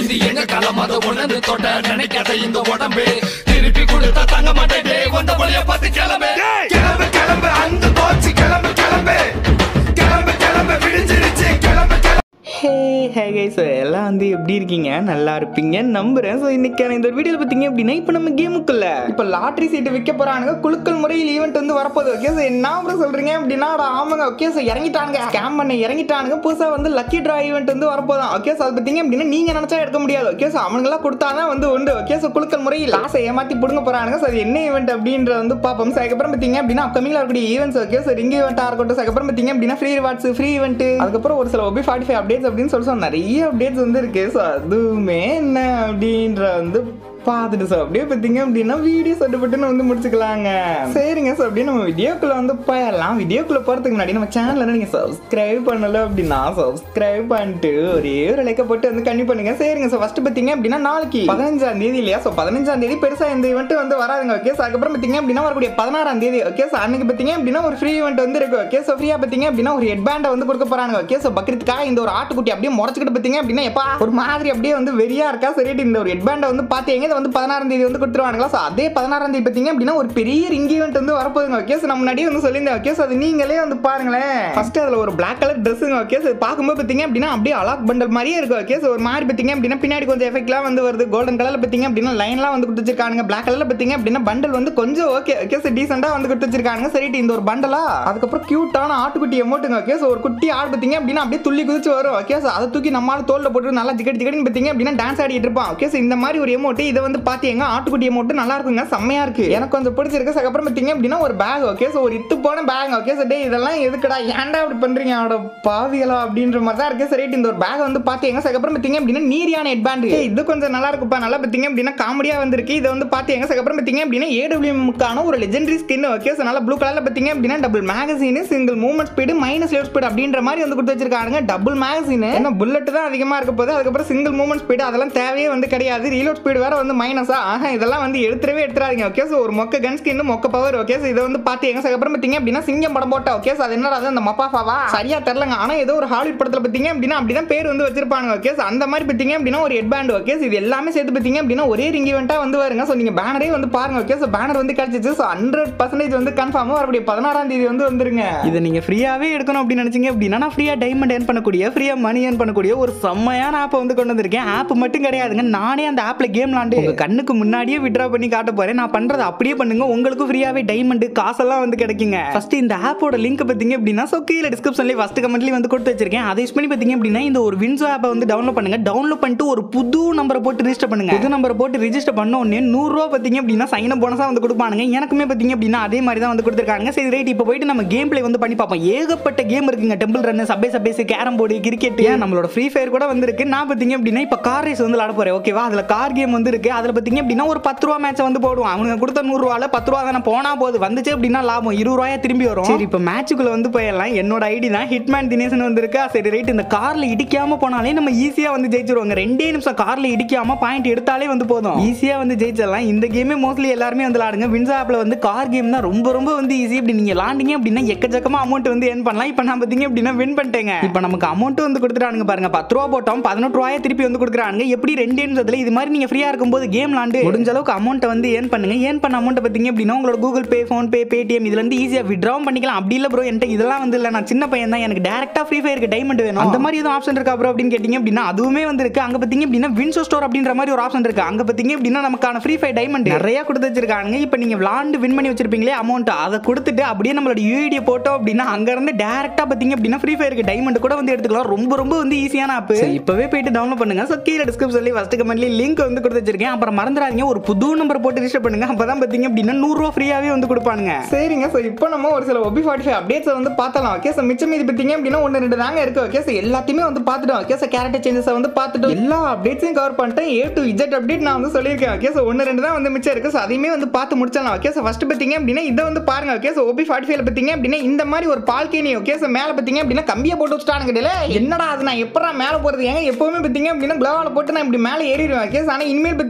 இது எங்க காலம் அதை உணர்ந்து தொட்ட நினைக்காத இந்த உடம்பு திருப்பி கொடுத்தா தங்க மாட்டேன் வந்த வழிய பார்த்து கிளம்பு கிளம்பு கிளம்பு அந்த போச்சு கிளம்பு கிளம்பு கிளம்பு கிளம்பு விடிஞ்சிருச்சு கிளம்பு கிளம்பு ஹே ஹே கை ஸோ எல்லாம் வந்து எப்படி இருக்கீங்க நல்லா இருப்பீங்க நம்புறேன் ஸோ இன்னைக்கான இந்த வீடியோவில் பார்த்தீங்க அப்படின்னா இப்போ நம்ம கேமுக்குள்ள இப்போ லாட்ரி சீட்டு விற்க போறானுங்க குழுக்கள் முறையில் ஈவெண்ட் வந்து வரப்போகுது ஓகே ஸோ என்ன அப்புறம் சொல்றீங்க அப்படின்னா அட ஆமாங்க ஓகே ஸோ இறங்கிட்டானுங்க ஸ்கேம் பண்ண இறங்கிட்டானுங்க புதுசாக வந்து லக்கி ட்ரா ஈவெண்ட் வந்து வரப்போதான் ஓகே ஸோ அது பார்த்தீங்க அப்படின்னா நீங்க நினைச்சா எடுக்க முடியாது ஓகே ஸோ அவனுங்களாம் கொடுத்தாதான் வந்து உண்டு ஓகே ஸோ குழுக்கள் முறையில் லாஸை ஏமாத்தி பிடுங்க போறானுங்க ஸோ அது என்ன ஈவெண்ட் அப்படின்ற வந்து பார்ப்போம் ஸோ அதுக்கப்புறம் பார்த்தீங்க அப்படின்னா அப்கமிங்ல இருக்கக்கூடிய ஈவெண்ட்ஸ் ஓகே ஸோ ரிங் ஈவெண்ட்டாக இருக்கட்டும் ஸோ அதுக்கப்புறம் பார்த்தீங்க அப்படின்னா ஃப்ரீ ரிவார்ட்ஸ் ஃப்ரீ ஈவெண்ட் அதுக்கப்புறம் ஒரு சில ஒபி ஃபார்ட்டி ஃபைவ் அப்டேட்ஸ் அப்படின்னு சொல்லி சொன்ன நிறைய அப்டேட்ஸ் வந்து இருக்கு ஸோ அதுவுமே என்ன அப்படின்ற வந்து பார்த்துட்டு சார் அப்படியே பார்த்தீங்க அப்படின்னா வீடியோ சட்டுப்பட்டுன்னு வந்து முடிச்சுக்கலாங்க சரிங்க சார் அப்படியே நம்ம வீடியோக்குள்ள வந்து போயிடலாம் வீடியோக்குள்ள போகிறதுக்கு முன்னாடி நம்ம சேனலில் நீங்கள் சப்ஸ்கிரைப் பண்ணல அப்படின்னா சப்ஸ்கிரைப் பண்ணிட்டு ஒரே ஒரு லைக்கை போட்டு வந்து கண்ணி பண்ணுங்க சரிங்க சார் ஃபர்ஸ்ட் பார்த்தீங்க அப்படின்னா நாளைக்கு பதினஞ்சாம் தேதி இல்லையா ஸோ பதினஞ்சாம் தேதி பெருசாக இந்த ஈவெண்ட் வந்து வராதுங்க ஓகே ஸோ அதுக்கப்புறம் பார்த்தீங்க அப்படின்னா வரக்கூடிய பதினாறாம் தேதி ஓகே ஸோ அன்னைக்கு பார்த்தீங்க அப்படின்னா ஒரு ஃப்ரீ ஈவெண்ட் வந்து இருக்கு ஓகே ஸோ ஃப்ரீயாக பார்த்தீங்க அப்படின்னா ஒரு ஹெட் பேண்டை வந்து கொடுக்க போறாங்க ஓகே ஸோ பக்ரீத்துக்காக இந்த ஒரு ஆட்டுக்குட்டி அப்படியே முறைச்சிக்கிட்டு பார்த்தீங்க அப்படின்னா எப்பா ஒரு மாதிரி அப்படியே வந்து வெறியா இருக்கா சரிட்டு இந்த ஒரு ஹெட் பேண்டை வந்து பார்த்தீங்க இதை வந்து பதினாறாம் தேதி வந்து கொடுத்துருவானுங்களா ஸோ அதே பதினாறாம் தேதி பார்த்தீங்க அப்படின்னா ஒரு பெரிய ரிங் ஈவெண்ட் வந்து வரப்போகுதுங்க ஓகே ஸோ நம்ம முன்னாடியே வந்து சொல்லியிருந்தேன் ஓகே ஸோ அது நீங்களே வந்து பாருங்களேன் ஃபர்ஸ்ட் அதில் ஒரு பிளாக் கலர் ட்ரெஸ்ஸுங்க ஓகே ஸோ பார்க்கும்போது பார்த்தீங்க அப்படின்னா அப்படியே அலாக் பண்டல் மாதிரியே இருக்கு ஓகே ஸோ ஒரு மாதிரி பார்த்தீங்க அப்படின்னா பின்னாடி கொஞ்சம் எஃபெக்ட்லாம் வந்து வருது கோல்டன் கலர்ல பார்த்தீங்க அப்படின்னா லைன்லாம் வந்து கொடுத்து வச்சிருக்கானுங்க பிளாக் கலர்ல பார்த்தீங்க அப்படின்னா பண்டல் வந்து கொஞ்சம் ஓகே ஓகே ஸோ டீசெண்டாக வந்து கொடுத்து வச்சிருக்கானுங்க சரிட்டு இந்த ஒரு பண்டலா அதுக்கப்புறம் கியூட்டான ஆட்டுக்குட்டி எமோட்டுங்க ஓகே ஸோ ஒரு குட்டி ஆடு பார்த்தீங்க அப்படின்னா அப்படியே துள்ளி குதிச்சு வரும் ஓகே ஸோ அதை தூக்கி நம்மளால தோல்ல போட்டு நல்லா ஜிக்கடி ஜிக்கடின்னு பார்த்தீங்க அப்படின்னா டான்ஸ் ஆடிட்டு இருப்பான் ஓகே ஸோ இந்த மாதிரி ஒரு எமோட்டு இதை வந்து பார்த்தீங்க ஆட்டுக்குட்டி எமோட்டு நல்லா இருக்குங்க செம்மையா இருக்கு எனக்கு கொஞ்சம் பிடிச்சிருக்கு ஸோ அப்புறம் பார்த்தீங்க அப்படின்னா ஒரு பேக் ஓகே ஸோ ஒரு இத்து போன பேக் ஓகே ஸோ டே இதெல்லாம் எதுக்குடா ஏன்டா அப்படி பண்றீங்க அவட பாவிகளா அப்படின்ற மாதிரி தான் இருக்கு சரி இந்த ஒரு பேக் வந்து பார்த்தீங்க ஸோ அப்புறம் பார்த்தீங்க அப்படின்னா நீரியான ஹெட் பேண்ட் இது கொஞ்சம் நல்லா இருக்குப்பா நல்லா பார்த்தீங்க அப்படின்னா காமெடியா வந்திருக்கு இதை வந்து பார்த்தீங்க ஸோ அப்புறம் பார்த்தீங்க அப்படின்னா ஏடபிள்யூமுக்கான ஒரு லெஜெண்டரி ஸ்கின் ஓகே ஸோ நல்லா ப்ளூ கலர்ல பார்த்தீங்க அப்படின்னா double magazine single movement speed minus late speed அப்படின்ற மாதிரி வந்து கொடுத்து வச்சிருக்காங்க டபுள் மேகசின் ஏன்னா புல்லட் தான் அதிகமா இருக்க போது அதுக்கப்புறம் சிங்கிள் மூவ்மெண்ட் ஸ்பீடு அதெல்லாம் தேவையே வந்து கிடையாது ரீலோட் ஸ்பீடு வேற வந்து மைனஸா ஆஹா இதெல்லாம் வந்து எடுத்துடவே எடுத்துறாதீங்க ஓகே ஸோ ஒரு மொக்க கன் ஸ்கின் மொக்க பவர் ஓகே ஸோ இதை வந்து பார்த்தீங்க ஸோ அப்புறம் பார்த்தீங்க அப்படின்னா சிங்கம் படம் போட்டா ஓகே ஸோ அது என்னடா அது அந்த மப்பாஃபாவா சரியா தெரிலங்க ஆனா ஏதோ ஒரு ஹாலிவுட் படத்துல பார்த்தீங்க அப்படின்னா அப்படிதான் பேர் வந்து வச்சிருப்பாங்க ஓகே ஸோ அந்த மாதிரி பார்த்தீங்க அப்படின்னா ஒரு ஹெட் பேண்ட் ஓகே ஸோ இது எல்லாமே சேர்த்து பார்த்தீங்க அப்படின்னா ஒரே ரிங் இவெண்ட்டா வந்து வருங்க ஸோ நீங்க பேனரே வந்து பாருங்க ஓகே ஸோ பேனர் வந்து கிடைச்சிச்சு ஸோ ஹண்ட்ரட் பர்சன்டேஜ் வந்து கன்ஃபார்மாக வரக்கூடிய பதினாறாம் தேதி வந்து வந்துருங்க இதை நீங்க ஃப்ரீயாவே எடுக்கணும் அப்படின்னு நினைச்சீங்க அப்படின்னா நான் ஃப்ரீயா டைமண்ட் ஏர்ன் பண்ணக்கூடிய ஃப்ரீயா மணி ஏர்ன் பண்ணக்கூடிய ஒரு செம்மையான ஆப்பை வந்து கொண்டு வந்திருக்கேன் ஆப் மட்டும் கிடையாதுங்க நானே அந்த ஆப்ல கேம் விளாண்டு உங்க கண்ணுக்கு முன்னாடியே விட்ரா பண்ணி காட்ட போறேன் நான் பண்றது அப்படியே பண்ணுங்க உங்களுக்கு ஃப்ரீயாவே டைமண்ட் காசெல்லாம் வந்து கிடைக்குங்க ஃபர்ஸ்ட் இந்த ஆப்போட லிங்க் பார்த்தீங்க அப்படின்னா ஸோ கீழே டிஸ்கிரிப்ஷன்லேயே ஃபர்ஸ்ட் கமெண்ட்லேயே வந்து கொடுத்து வச்சிருக்கேன் அதை யூஸ் பண்ணி பார்த்தீங்க அப்படின்னா இந்த ஒரு வின்சோ ஆப்பை வந்து டவுன்லோட் பண்ணுங்க டவுன்லோட் பண்ணிட்டு ஒரு புது நம்பரை போட்டு ரிஜிஸ்டர் பண்ணுங்க புது நம்பரை போட்டு ரிஜிஸ்டர் பண்ண உடனே நூறுரூவா பார்த்தீங்க அப்படின்னா சைன் போனஸாக வந்து கொடுப்பானுங்க எனக்குமே பார்த்தீங்க அப்படின்னா அதே மாதிரி தான் வந்து கொடுத்துருக்காங்க சரி ரைட் இப்போ போயிட்டு நம்ம கேம் பிளே வந்து பண்ணி பார்ப்போம் ஏகப்பட்ட கேம் இருக்குங்க டெம்பிள் ரன் சபே சபேஸ் கேரம் போர்டு கிரிக்கெட் நம்மளோட ஃப்ரீ ஃபயர் கூட வந்திருக்கு நான் பார்த்தீங்க அப்படின்னா இப்போ கார் ரேஸ் வந்து விளாட போறேன் ஓகேவா அதில் கார் கேம் வந்து இருக்கு அதில் பார்த்தீங்க அப்படின்னா ஒரு பத்து ரூபா மேட்ச் வந்து போடுவோம் அவனுங்க கொடுத்த நூறுரூவால பத்து ரூபா தானே போனா போது வந்துச்சு அப்படின்னா லாபம் இருபது ரூபாயா திரும்பி வரும் சரி இப்போ மேட்சுக்குள்ள வந்து போயிடலாம் என்னோட ஐடி தான் ஹிட்மேன் தினேசன் வந்திருக்கா சரி ரைட் இந்த கார்ல இடிக்காம போனாலே நம்ம ஈஸியா வந்து ஜெயிச்சிருவாங்க ரெண்டே நிமிஷம் கார்ல இடிக்காம பாயிண்ட் எடுத்தாலே வந்து போதும் ஈஸியா வந்து ஜெயிச்சிடலாம் இந்த கேமே மோஸ்ட்லி எல்லாருமே வந்து விளாடுங்க வின்ஸ் ஆப்ல வந்து கார் கேம் தான் ரொம்ப ரொம்ப வந்து ஈஸி இப்படி நீங்க விளாண்டிங்க அப்படின்னா எக்கச்சக்கமா அமௌண்ட் வந்து ஏர்ன் பண்ணலாம் இப்போ நான் பார்த்தீங்க அப்படின்னா வின் பண்ணிட்டேங்க இப்போ நமக்கு அமௌண்ட் வந்து கொடுத்துட்டானுங்க பாருங்க பத்து ரூபா போட்டோம் பதினெட்டு ரூபாயை திருப்பி வந்து கொடுக்குறாங்க எப்படி ரெண்டே நிமிஷத்துல இது மாதிரி நீங்க ஃப்ரீயா இருக்கும்போது கேம் விளாண்டு முடிஞ்ச அளவுக்கு அமௌண்ட்டை வந்து ஏர்ன் பண்ணுங்க ஏர்ன் பண்ண அமௌண்ட் பார்த்தீங்க அப்படின்னா உங்களோட Google Pay PhonePe Paytm இதுல இருந்து ஈஸியா விட்ராவும் பண்ணிக்கலாம் அப்படி இல்ல ப்ரோ என்கிட்ட இதெல்லாம் வந்து இல்ல நான் சின்ன பையன் தான் எனக்கு டேரக்டா ஃப்ரீ ஃபயருக்கு டைமண்ட் வேணும் அந்த மாதிரி எதுவும் ஆப்ஷன் இருக்கா ப்ரோ அப்படின்னு கேட்டிங்க அப்படின்னா அதுவுமே வந்து இருக்கு அங்க பார்த்தீங்க அப்படின்னா வின்சோ ஸ்டோர் அப்படின்ற மாதிரி ஒரு ஆப்ஷன் இருக்கு அங்க பார்த்தீங்க அப்படின்னா நமக்கான ஃப்ரீ ஃபயர் டைமண்ட் நிறைய கொடுத்து வச்சிருக்காங்க இப்போ நீங்க விளாண்டு வின் பண்ணி வச்சிருப்பீங்களே அமௌண்ட் அதை கொடுத்துட்டு அப்படியே நம்மளோட யூஐடியை போட்டோம் அப்படின்னா அங்க இருந்து டேரக்டா பார்த்தீங்க அப்படின்னா ஃப்ரீ ஃபயருக்கு டைமண்ட் கூட வந்து எடுத்துக்கலாம் ரொம்ப ரொம்ப வந்து ஈஸியான ஆப் இப்பவே போயிட்டு டவுன்லோட் பண்ணுங்க ஸோ கீழே டிஸ்கிரிப்ஷன்லேயே ஃபர்ஸ்ட் கமெண்ட்லேயே லிங்க் வந்து கொடுத்து வச்சிருக்கேன் அப்புறம் மறந்துடாதீங்க ஒரு புது நம்பர் போட்டு ரிஜிஸ்டர் பண்ணுங்க அப்பதான் பார்த்தீங்க அப்படின்னா நூறுரூவா ஃப்ரீயாவே வந்து கொடுப்பானுங்க சரிங்க ஸோ இப்போ நம்ம ஒரு சில ஒபி ஃபார்ட்டி ஃபைவ் அப்டேட்ஸ் வந்து பார்த்தலாம் ஓகே ஸோ மிச்சம் இது பார்த்தீங்க அப்படின்னா ஒன்று ரெண்டு தாங்க இருக்கு ஓகே ஸோ எல்லாத்தையுமே வந்து பார்த்துட்டோம் ஓகே ஸோ கேரக்டர் சேஞ்சஸ் வந்து பார்த்துட்டோம் எல்லா அப்டேட்ஸையும் கவர் பண்ணிட்டேன் ஏ டு இஜெட் அப்டேட் நான் வந்து சொல்லியிருக்கேன் ஓகே ஸோ ஒன்று ரெண்டு தான் வந்து மிச்சம் இருக்கு ஸோ அதையுமே வந்து பார்த்து முடிச்சிடலாம் ஓகே ஸோ ஃபர்ஸ்ட் பார்த்தீங்க அப்படின்னா இதை வந்து பாருங்க ஓகே ஸோ ஒபி ஃபார்ட்டி ஃபைவ்ல பார்த்தீங்க அப்படின்னா இந்த மாதிரி ஒரு பால்கேனி ஓகே ஸோ மேலே பார்த்தீங்க அப்படின்னா கம்பியை போட்டு வச்சுட்டானுங்க டேய். என்னடா அது நான் எப்படா மேலே போகிறது ஏங்க எப்பவுமே பார்த்தீங்க அப்படின்னா க்ளோவால் போட்டு நான் இப்படி மேலே ஏறிடுவேன் ஓகே ஆனால் இனிமேல் பார்த்தீங்க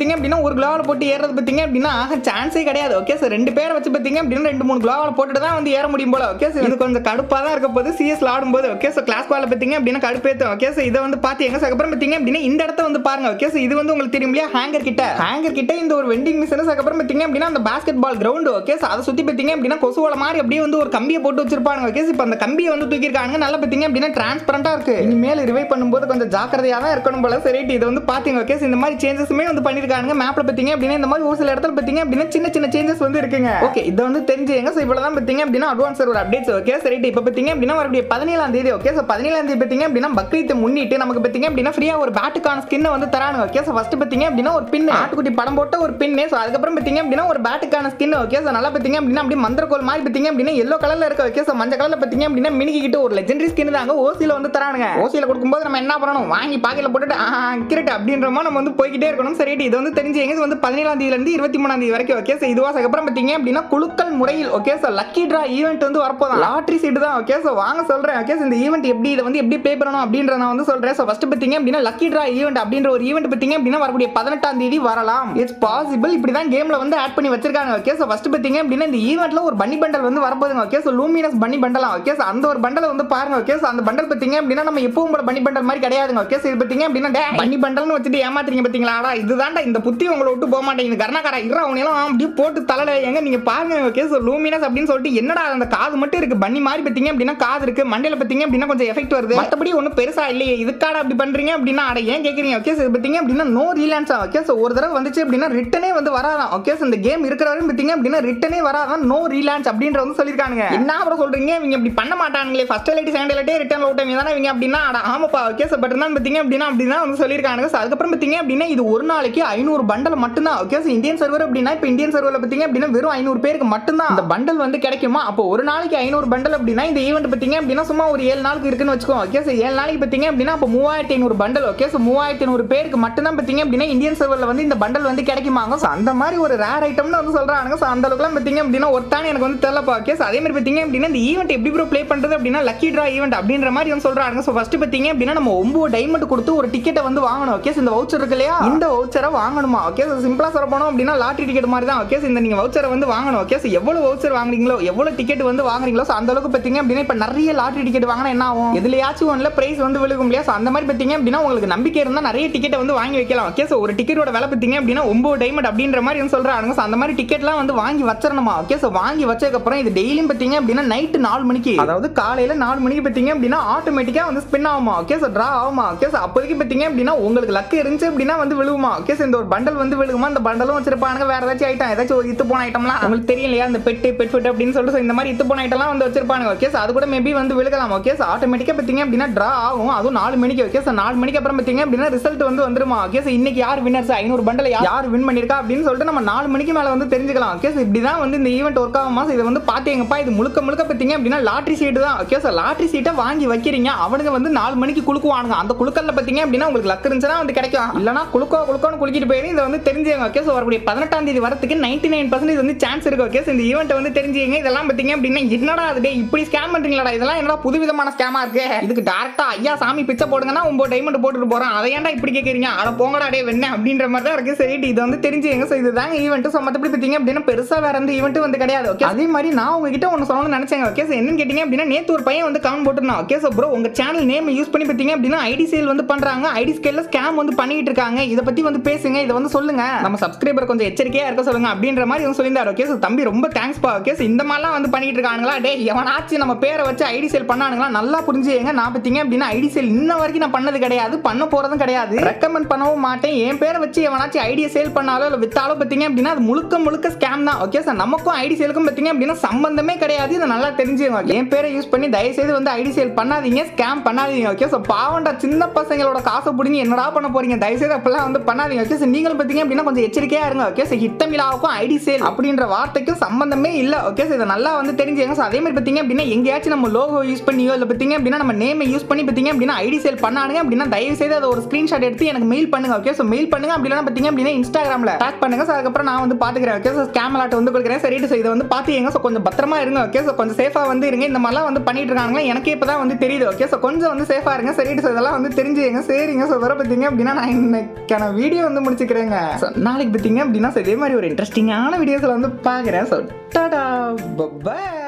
பார்த்தீங்க அப்படின்னா ஒரு குளோவில் போட்டு ஏறது பார்த்தீங்க அப்படின்னா சான்ஸே கிடையாது ஓகே சார் ரெண்டு பேரை வச்சு பார்த்தீங்க அப்படின்னா ரெண்டு மூணு குளோவில் போட்டுட்டு தான் வந்து ஏற முடியும் போல ஓகே சார் இது கொஞ்சம் கடுப்பாக தான் இருக்க போது சிஎஸ் ஆடும்போது ஓகே சார் கிளாஸ் காலில் பார்த்தீங்க அப்படின்னா கடுப்பேற்றும் ஓகே சார் இதை வந்து பார்த்து எங்க சார் அப்புறம் பார்த்தீங்க அப்படின்னா இந்த இடத்த வந்து பாருங்க ஓகே சார் இது வந்து உங்களுக்கு தெரியும் இல்லையா ஹேங்கர் கிட்ட ஹேங்கர் கிட்ட இந்த ஒரு வெண்டிங் மிஷின் அதுக்கப்புறம் பார்த்தீங்க அப்படின்னா அந்த basketball ground okay sir அதை சுற்றி பார்த்தீங்க அப்படின்னா கொசுவல மாதிரி அப்படியே வந்து ஒரு கம்பியை போட்டு வச்சிருப்பாங்க ஓகே சார் இப்போ அந்த கம்பியை வந்து தூக்கியிருக்காங்க நல்லா பார்த்தீங்க அப்படின்னா டிரான்ஸ்பரண்டா இருக்கு இனிமேல் ரிவை பண்ணும்போது கொஞ்சம் ஜாக்கிரதையாக தான் இருக்கணும் போல சரி இது வந்து பாத்தீங்க ஓகே இந்த மாதிரி சேஞ்சஸுமே வந்து பண்ணிருக்காங்க மேப்ல பாத்தீங்க அப்படின்னா இந்த மாதிரி ஒரு சில இடத்துல பாத்தீங்க அப்படின்னா சின்ன சின்ன சேஞ்சஸ் வந்து இருக்குங்க ஓகே இதை வந்து தெரிஞ்சுங்க ஸோ இவ்வளவு தான் பாத்தீங்க அப்படின்னா அட்வான்ஸ் ஒரு அப்டேட்ஸ் ஓகே சரி இப்போ பாத்தீங்க அப்படின்னா வரக்கூடிய பதினேழாம் தேதி ஓகே ஸோ பதினேழாம் தேதி பாத்தீங்க அப்படின்னா பக்ரீத்தை முன்னிட்டு நமக்கு பாத்தீங்க அப்படின்னா ஃப்ரீயா ஒரு பேட்டுக்கான ஸ்கின் வந்து தரானுங்க ஓகே ஸோ ஃபர்ஸ்ட் பாத்தீங்க அப்படின்னா ஒரு பின் ஆட்டுக்குட்டி படம் போட்ட ஒரு பின்னு ஸோ அதுக்கப்புறம் பாத்தீங்க அப்படின்னா ஒரு பேட்டுக்கான ஸ்கின் ஓகே ஸோ நல்லா பாத்தீங்க அப்படின்னா அப்படியே மந்திரக்கோல் மாதிரி பாத்தீங்க அப்படின்னா எல்லோ கலர்ல இருக்க ஓகே ஸோ மஞ்சள் கலர்ல பாத்தீங்க அப்படின்னா மினிக்கிட்டு ஒரு லெஜெண்டரி ஸ்கின் தாங்க ஓசியில வந்து தரானுங்க ஓசியில கொடுக்கும்போது நம்ம என்ன பண்ணணும் வாங்கி பாக்கெட்ல போட்டுட்டு கிரட் அப்படின்ற மாதிரி நம்ம வந்து போய்கிட்டே இருக்கணும் சரி இது வந்து தெரிஞ்சு எங்க இது வந்து பதினேழாம் தேதியில இருந்து இருபத்தி மூணாம் தேதி வரைக்கும் ஓகே சார் இதுவா அதுக்கப்புறம் பாத்தீங்க அப்படின்னா குழுக்கள் முறையில் okay sir lucky draw event வந்து வரப்போதான் லாட்ரி சீட்டு தான் ஓகே சார் வாங்க சொல்றேன் ஓகே இந்த ஈவெண்ட் எப்படி இதை வந்து எப்படி பே பண்ணணும் அப்படின்ற நான் வந்து சொல்றேன் ஸோ ஃபர்ஸ்ட் பாத்தீங்க அப்படின்னா லக்கி டிரா ஈவெண்ட் அப்படின்ற ஒரு ஈவெண்ட் பாத்தீங்க அப்படின்னா வரக்கூடிய பதினெட்டாம் தேதி வரலாம் இட்ஸ் பாசிபிள் இப்படி தான் கேம்ல வந்து ஆட் பண்ணி வச்சிருக்காங்க ஓகே ஸோ ஃபர்ஸ்ட் பாத்தீங்க அப்படின்னா இந்த ஈவெண்ட்ல ஒரு பன்னி பண்டல் வந்து வரப்போகுதுங்க ஓகே ஸோ லூமினஸ் பன்னி பண்டலாம் ஓகே ஸோ அந்த ஒரு பண்டலை வந்து பாருங்க ஓகே ஸோ அந்த பண்டல் பாத்தீங்க அப்படின்னா நம்ம எப்பவும் போல பன்னி பண்டல் மாதிரி கிடையாதுங்க ஓகே ஸோ இது பாத்தீங்க அப்படின்னா டே பன்னி பண்டல்னு வச்சுட்டு ஏமாத்துறீங்க பாத்தீங்களா ஆடா இதுதான்டா இந்த புத்தி உங்களை விட்டு போக மாட்டேங்குது கர்ணாக்காரா இறா அவனையெல்லாம் அப்படியே போட்டு தலையில எங்க நீங்க பாருங்க ஓகே ஸோ லூமினஸ் அப்படின்னு சொல்லிட்டு என்னடா அந்த காது மட்டும் இருக்கு பன்னி மாதிரி பாத்தீங்க அப்படின்னா காது இருக்கு மண்டையில பாத்தீங்க அப்படின்னா கொஞ்சம் எஃபெக்ட் வருது மற்றபடி ஒன்றும் பெருசா இல்லையே இதுக்காட அப்படி பண்றீங்க அப்படின்னா அட ஏன் கேக்குறீங்க ஓகே சார் பாத்தீங்க அப்படின்னா நோ ரீலான்ஸ் ஓகே ஸோ ஒரு தடவை வந்துச்சு அப்படின்னா ரிட்டனே வந்து வராதான் ஓகே ஸோ இந்த கேம் இருக்கிற வரையும் பாத்தீங்க அப்படின்னா ரிட்டனே வராதான் நோ ரீலான்ஸ் அப்படின்ற வந்து சொல்லியிருக்காங்க என்ன அப்புறம் சொல்றீங்க இவங்க இப்படி பண்ண மாட்டாங்களே ஃபர்ஸ்ட் லைட் செகண்ட் லைட்டே ரிட்டர்ன் அவுட் டைம் தானே இவங்க அப்படின்னா அட ஆமாப்பா ஓகே சார் பட் இருந்தாலும் பாத்தீங்க அப்படின்னா அப்படின்னா வந்து சொல்லியிருக்காங்க ஸோ அதுக்கப்புறம் பாத்தீங்க அப்படின்னா இது ஒரு நாளைக்கு ஐநூறு பண்டல் மட்டும்தான் ஓகே சார் இந்தியன் சர்வர் அப்படின்னா இப்போ இந்தியன் சர்வரில் பாத்தீங்க அப்படின்னா வெறும் ஐநூறு பேருக்கு மட்டும்தான் இந்த பண்டல் வந்து கிடைக்குமா அப்போ ஒரு நாளைக்கு ஐநூறு பண்டல் அப்படின்னா இந்த ஈவெண்ட் பாத்தீங்க அப்படின்னா சும்மா ஒரு ஏழு நாளுக்கு இருக்குன்னு வச்சுக்கோ ஓகே சார் ஏழு நாளைக்கு பாத்தீங்க அப்படின்னா அப்போ மூவாயிரத்தி ஐநூறு பண்டல் ஓகே சார் மூவாயிரத்தி ஐநூறு பேருக்கு மட்டும்தான் பாத்தீங்க அப்படின்னா இந்தியன் சர்வரில் வந்து இந்த பண்டல் வந்து கிடைக்குமாங்க ஸோ அந்த மாதிரி ஒரு ரேர் ஐட்டம்னு வந்து சொல்றாங்க ஸோ அந்த அளவுக்குலாம் பாத்தீங்க அப்படின்னா ஒருத்தான எனக்கு வந்து தெரியலப்பா ஓகே சார் அதே மாதிரி பாத்தீங்க அப்படின்னா இந்த ஈவெண்ட் எப்படி ப்ரோ ப்ளே பண்றது அப்படின்னா லக்கி ட்ரா ஈவெண்ட் அப்படின்ற மாதிரி வந்து சொல்றாங்க ஸோ ஃபர்ஸ்ட் பாத்தீங்க அப்படின்னா நம்ம ஒன்பது டைமண்ட் கொடுத்து ஒரு டிக்கெட்டை வந்து வாங்கணும் ஓகே இந்த வவுச்சர் இருக்கு இல்லையா இந்த வவுச்சரை வாங்கணுமா ஓகே சார் சிம்பிளா சொல்ல போனோம் அப்படின்னா லாட்டரி டிக்கெட் மாதிரி தான் ஓகே இந்த நீங்க வவுச்சரை வந்து வாங்கணும் ஓகே சார் எவ்வளவு வவுச்சர் வாங்குறீங்களோ எவ்வளவு டிக்கெட் வந்து வாங்குறீங்களோ ஸோ அந்த அளவுக்கு பாத்தீங்க அப்படின்னா இப்போ நிறைய லாட்டரி டிக்கெட் வாங்கினா என்ன ஆகும் எதுலயாச்சும் ஒன்ல பிரைஸ் வந்து விழுகும் இல்லையா ஸோ அந்த மாதிரி பாத்தீங்க அப்படின்னா உங்களுக்கு நம்பிக்கை இருந்தால் நிறைய டிக்கெட்டை வந்து வாங்கி வைக்கலாம் ஓகே ஸோ ஒரு டிக்கெட்டோட விலை பாத்தீங்க அப்படின்னா ஒன்பது டைமண்ட் அப்படின்ற மாதிரி வந்து சொல்றாங்க ஸோ அந்த மாதிரி டிக்கெட்லாம் வந்து வாங்கி வச்சிடணுமா ஓகே ஸோ வாங்கி வச்சதுக்கப்புறம் இது டெய்லியும் பாத்தீங்க அப்படின்னா நைட்டு நாலு மணிக்கு அதாவது காலையில நாலு மணிக்கு பாத்தீங்க அப்படின்னா ஆட்டோமேட்டிக்கா வந்து ஸ்பின் ஆகுமா ஓகே ஸோ ட்ரா ஆகுமா ஓகே ஸோ அப்போதைக்கு பாத்தீங்க அப்படின்னா உங்களுக்கு லக்கு இருந்துச்சு அப்படின்னா வந்து விழுகுமா ஓகே ஸோ இந்த ஒரு பண்டல் வந்து விழுகுமா அந்த பண்டலும் வச்சிருப்பாங்க வேற ஏதாச்சும் ஐட்டம் ஏதாச்சும் ஒரு இத்து போன ஐட்டம்லாம் உங்களுக்கு தெரியும் இல்லையா அந்த பெட்டு பெட் ஃபுட் அப்படின்னு சொல்லிட்டு so இந்த மாதிரி இத்து போன ஐட்டம்லாம் வந்து வச்சிருப்பாங்க ஓகே ஸோ அது கூட மேபி வந்து விழுகலாம் ஓகே ஸோ ஆட்டோமேட்டிக்கா பாத்தீங்க அப்படின்னா ட்ரா ஆகும் அதுவும் நாலு மணிக்கு ஓகே ஸோ நாலு மணிக்கு அப்புறம் பாத்தீங்க அப்படின்னா ரிசல்ட் வந்து வந்துருமா ஓகே ஸோ இன்னைக்கு யார் வின்னர்ஸ் ஐநூறு பண்டல் யார் வின் பண்ணிருக்கா அப்படின்னு சொல்லிட்டு நம்ம நாலு மணிக்கு மேல வந்து தெரிஞ்சுக்கலாம் ஓகே ஸோ இப்படி தான் வந்து இந்த ஈவெண்ட் ஒர்க் ஆகுமா ஸோ இதை வந்து பாத்தீங்கப்பா இது முழுக்க முழுக்க பாத்தீங்க அப்படின்னா லாட்ரி சீட்டு தான் ஓகே ஸோ லாட்ரி சீட்டை வாங்கி வைக்கிறீங்க அவனுங்க வந்து நாலு மணிக்கு குலுக்குவானுங்க அந்த குழுக்கல்ல பாத்தீங்க அப்படின்னா உங்களுக்கு லக் இருந்துச்சுன்னா வந்து கிடைக்கும் இல்லனா குளுக்கோ குளுக்கோன்னு குளிக்கிட்டு போயிரு இதை வந்து தெரிஞ்சுங்க ஓகே ஸோ வரக்கூடிய பதினெட்டாம் தேதி வரதுக்கு நைன்டி நைன் பர்சன்டேஜ் வந்து சான்ஸ் இருக்கு ஓகே ஸோ இந்த ஈவெண்ட் வந்து தெரிஞ்சுங்க இதெல்லாம் பாத்தீங்க அப்படின்னா என்னடா அது டேய் இப்படி ஸ்கேம் பண்றீங்களா இதெல்லாம் என்னடா புது விதமான ஸ்கேமா இருக்கு இதுக்கு டேரக்டா ஐயா சாமி பிச்சை போடுங்கன்னா ஒன்பது டைமண்ட் போட்டுட்டு போறேன் அதை ஏன்டா இப்படி கேட்கறீங்க அட போங்கடா டே வெண்ண அப்படின்ற மாதிரி தான் இருக்கு சரி இது வந்து தெரிஞ்சுங்க ஸோ இதுதாங்க ஈவெண்ட் ஸோ மற்றபடி பார்த்தீங்க அப்படின்னா பெருசா வேற எந்த ஈவெண்ட் வந்து கிடையாது ஓகே அதே மாதிரி நான் உங்ககிட்ட ஒன்று சொல்லணும்னு நினைச்சேங்க ஓகே ஸோ என்னன்னு கேட்டீங்க அப்படின்னா நேத்து ஒரு பையன் வந்து கமெண்ட் போட்டுருந்தான் ஓகே ஸோ ப்ரோ உங்க சேனல் நேம் யூஸ் பண்ணி பார்த்தீங்க அப்படின்னா ஐடி சேல் வந்து பண்றாங்க ஐடி ஸ்கேல்ல ஸ்கேம் வந்து பண்ணிட்டு இருக்காங்க இதை பத்தி வந்து பேசுங்க இதை வந்து சொல்லுங்க நம்ம சப்ஸ்கிரைபர் கொஞ்சம் எச்சரிக்கையா இருக்க சொல்லுங்க அப்படின்ற மாதிரி வந்து சொல்லியிருந்தாரு ஓகே ஸோ தம்பி ரொம்ப தேங்க்ஸ் பா ஓகே ஸோ இந்த மாதிரிலாம் வந்து பண்ணிட்டு இருக்காங்களா டே எவனாச்சும் நம்ம பேரை வச்சு ஐடி சேல் பண்ணானுங்களா நல்லா புரிஞ்சுங்க நான் பார்த்தீங்க அப்படின்னா ஐடி சேல் இன்ன வரைக்கும் நான் பண்ணது கிடையாது பண்ண போறதும் கிடையாது ரெக்கமெண்ட் பண்ணவும் மாட்டேன் என் பேரை வச்சு எவனாச்சும் ஐடியை சேல் பண்ணாலோ இல்லை வித்தாலோ பார்த்தீங்க அப்படின்னா அது முழுக்க முழுக்க ஸ்கேம் தான் ஓகே சார் நமக்கும் ஐடி சேலுக்கும் பார்த்தீங்க அப்படின்னா சம்பந்தமே கிடையாது இதை நல்லா தெரிஞ்சுங்க என் பேரை யூஸ் பண்ணி தயவு செய்து வந்து ஐடி சேல் பண்ணாதீங்க ஸ்கேம் பண்ணாதீங்க ஓகே ஸோ பாவண்டா சின்ன பசங்களோட காசை பிடிங்க என்னடா பண்ண போறீங்க தயவு செய்து அப்பெல்லாம் வந்து பண்ணாதீங்க ஓகே சார் நீங்களும் பார்த்தீங்க அப்படின்னா கொஞ்சம் எச்சரிக்கையா இருங்க ஓகே சார் ஹித்தமிழாவுக்கும் ஐடி சேல் அப்படின்ற வார்த்தைக்கும் சம்பந்தமே இல்லை ஓகே சார் இதை நல்லா வந்து தெரிஞ்சுங்க ஸோ அதே மாதிரி பார்த்தீங்க அப்படின்னா எங்கேயாச்சும் நம்ம லோகோ யூஸ் பண்ணியோ இல்லை பார்த்தீங்க அப்படின்னா நம்ம நேமை யூஸ் பண்ணி பார்த்தீங்க அப்படின்னா ஐடி சேல் பண்ணானுங்க அப்படின்னா தயவு செய்து அதை ஒரு ஸ்க்ரீன்ஷாட் எடுத்து எனக்கு மெயில் பண்ணுங்க ஓகே ஸோ மெயில் பண்ணுங்க அப்படின்னா பார்த்தீங்க அப்படின்னா இன்ஸ்டாகிராமில் டேக் பண்ணுங்க ஸோ அதுக்கப்புறம் நான் வந்து பார்த்துக்கிறேன் ஓகே ஸோ ஸ்கேம் அலாட் வந்து கொடுக்குறேன் சரி ஸோ இதை வந்து பார்த்துங்க ஸோ கொஞ்சம் பத்திரமா இருங்க ஓகே ஸோ கொஞ்சம் சேஃபாக வந்து இருங்க இந்த மாதிரிலாம் வந்து பண்ணிட்டு இருக்காங்களா எனக்கே இப்போ தான் வந்து தெரியுது ஓகே ஸோ கொஞ்சம் வந்து சேஃபாக இருங்க சரி ஸோ இதெல்லாம் வந்து தெரிஞ்சுங்க சரிங்க ஸோ வர பார்த்தீங்க அப்படின்னா நான் இன்னைக்கான வீடியோ வந்து முடிச்சுக்கிறேங்க So, நாளைக்கு பார்த்தீங்க அப்படின்னா so இதே மாதிரி ஒரு இன்ட்ரெஸ்டிங்கான வீடியோஸில் வந்து பார்க்குறேன் ஸோ டாடா பை